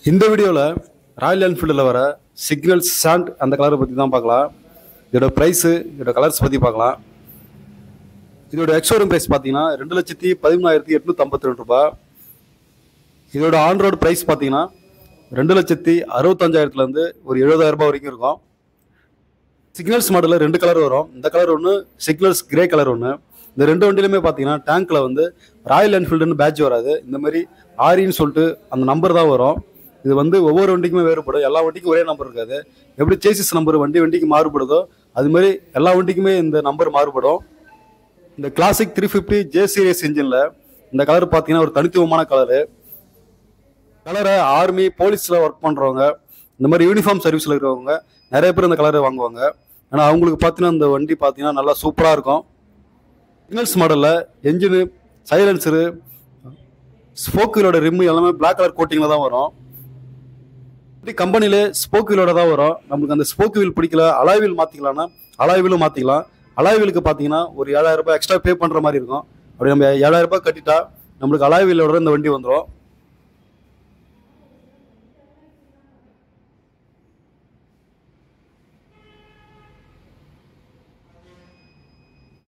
இந்த வீடியோவில் ராயல் என்ஃபீல்டில் வர சிக்னல் சாண்ட் அந்த கலரை பற்றி தான் பார்க்கலாம் இதோட ப்ரைஸு இதோட கலர்ஸ் பற்றி பார்க்கலாம் இதோட எக்ஸோரூம் ப்ரைஸ் பார்த்தீங்கன்னா ரெண்டு லட்சத்தி பதிமூணாயிரத்தி எட்நூற்றி ஐம்பத்தி ரெண்டு ரூபாய் இதோட ஆன் ரோடு ப்ரைஸ் பார்த்தீங்கன்னா ரெண்டு லட்சத்தி அறுபத்தஞ்சாயிரத்துலேருந்து ஒரு எழுபதாயிரம் ரூபாய் வரைக்கும் இருக்கும் சிக்னல்ஸ் மாடலில் ரெண்டு கலர் வரும் இந்த கலர் ஒன்று சிக்னல்ஸ் கிரே கலர் ஒன்று இந்த ரெண்டு வண்டியிலுமே பார்த்தீங்கன்னா டேங்க்கில் வந்து ராயல் என்ஃபீல்டுன்னு பேட்ச் வராது இந்த மாதிரி ஆரின்னு சொல்லிட்டு அந்த நம்பர் தான் வரும் இது வந்து ஒவ்வொரு வண்டிக்குமே வேறுபடும் எல்லா வண்டிக்கும் ஒரே நம்பர் இருக்காது எப்படி சேசிஸ் நம்பர் வண்டி வண்டிக்கு மாறுபடுதோ அது மாதிரி எல்லா வண்டிக்குமே இந்த நம்பர் மாறுபடும் இந்த classic three fifty J series இன்ஜினில் இந்த கலர் பார்த்தீங்கன்னா ஒரு தனித்துவமான கலரு கலரை ஆர்மி போலீஸில் ஒர்க் பண்ணுறவங்க இந்த மாதிரி யூனிஃபார்ம் சர்வீஸில் இருக்கிறவங்க நிறைய பேர் இந்த கலரை வாங்குவாங்க ஏன்னா அவங்களுக்கு பார்த்தீங்கன்னா இந்த வண்டி பார்த்தீங்கன்னா நல்லா சூப்பராக இருக்கும் சிக்னல்ஸ் மாடலில் என்ஜினு சைலன்சரு ஸ்போக்கிலோட ரிம்மு எல்லாமே பிளாக் கலர் கோட்டிங்கில் தான் வரும் இப்படி கம்பெனிலே ஸ்போக் வீலோட தான் வரும் நம்மளுக்கு அந்த ஸ்போக் வீல் பிடிக்கல அலாய் வீல் மாற்றிக்கலாம்னா அலாய் வீலும் மாற்றிக்கலாம் அலாய் வீலுக்கு பார்த்தீங்கன்னா ஒரு ஏழாயிரம் ரூபாய் எக்ஸ்ட்ரா பே பண்ணுற மாதிரி இருக்கும் அப்படி நம்ம ஏழாயிரம் ரூபாய் கட்டிட்டா நம்மளுக்கு அலாய் வீலோட இந்த வண்டி வந்துடும்